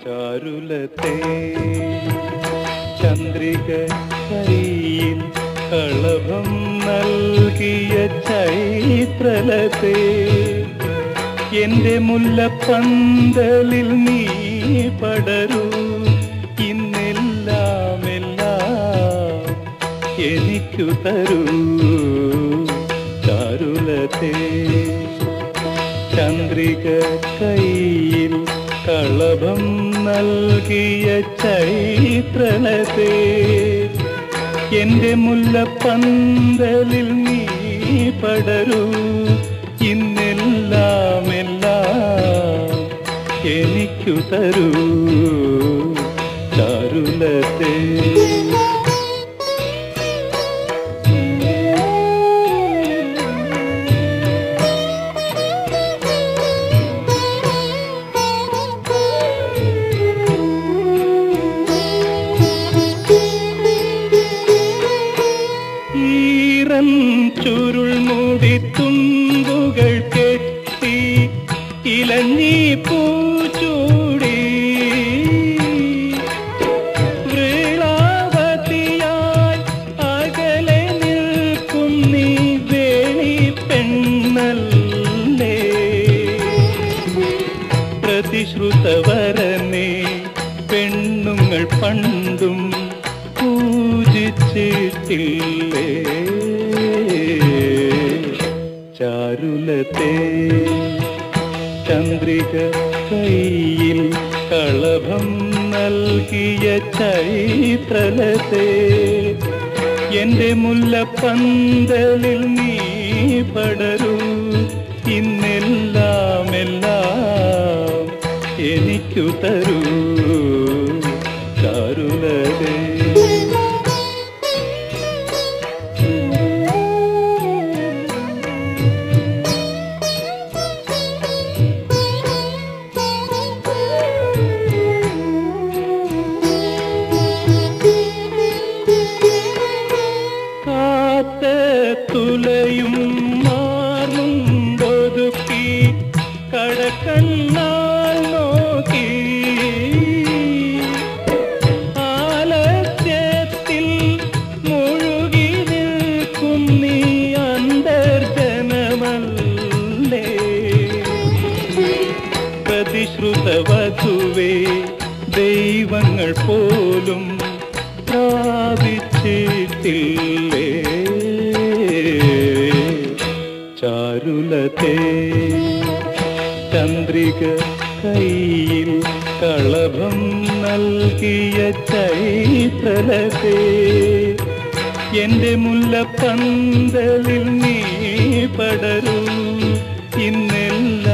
ചാരുലത്തെ ചന്ദ്രിക കൈയിൽ കളഭം നൽകിയ ചൈത്രലത്തെ എന്റെ മുല്ലപ്പന്തലിൽ നീ പടരൂ ഇന്നെല്ലാം എല്ലാം എനിക്കു തരൂ ചാരുലത്തെ ചന്ദ്രിക കൈയിൽ കളഭം നൽകിയ ചൈത്രലത്തെ എന്റെ മുല്ലപ്പന്തലിൽ നീ പടരൂ ഇന്നെല്ലാം എല്ലാം എനിക്കു തരൂ ചാരുലത്തെ ഈറൻ ചുരുൾ മൂടി തുമ്പുകൾ കെട്ടി ഇലഞ്ഞി പൂച്ചൂടി വൃളാവതിയായി അകലെ നിൽക്കും നീ വേണി പെണ്ണല്ലേ പ്രതിശ്രുതവരനെ പെണ്ണുങ്ങൾ പണ്ടും പൂജിച്ചിട്ടില്ലേ ചാരുലത്തെ ചന്ദ്രിക കൈയിൽ കളഭം നൽകിയ ചൈത്രലത്തെ എന്റെ മുല്ലപ്പന്തലിൽ നീ പടരൂ ഇന്നെല്ലാം എല്ലാം എനിക്കു തരൂ ചാരുലതേ കാത്ത തുലയും മാറുമ്പൊതുക്കി കടക്കണ്ണാൽ നോക്കി ആലസ്യത്തിൽ മുഴുകി നിൽക്കും നീ അന്തർജനമല്ലേ പ്രതിശ്രുത വധുവേ ദൈവങ്ങൾ പോലും പ്രാപിച്ചിട്ടില്ലേ ചാരുലത്തെ ചന്ദ്രിക കൈയിൽ കളഭം നൽകിയ ചൈത്രലത്തെ എന്റെ മുല്ലപ്പന്തലിൽ നീ പടരൂ ഇന്നെല്ലാം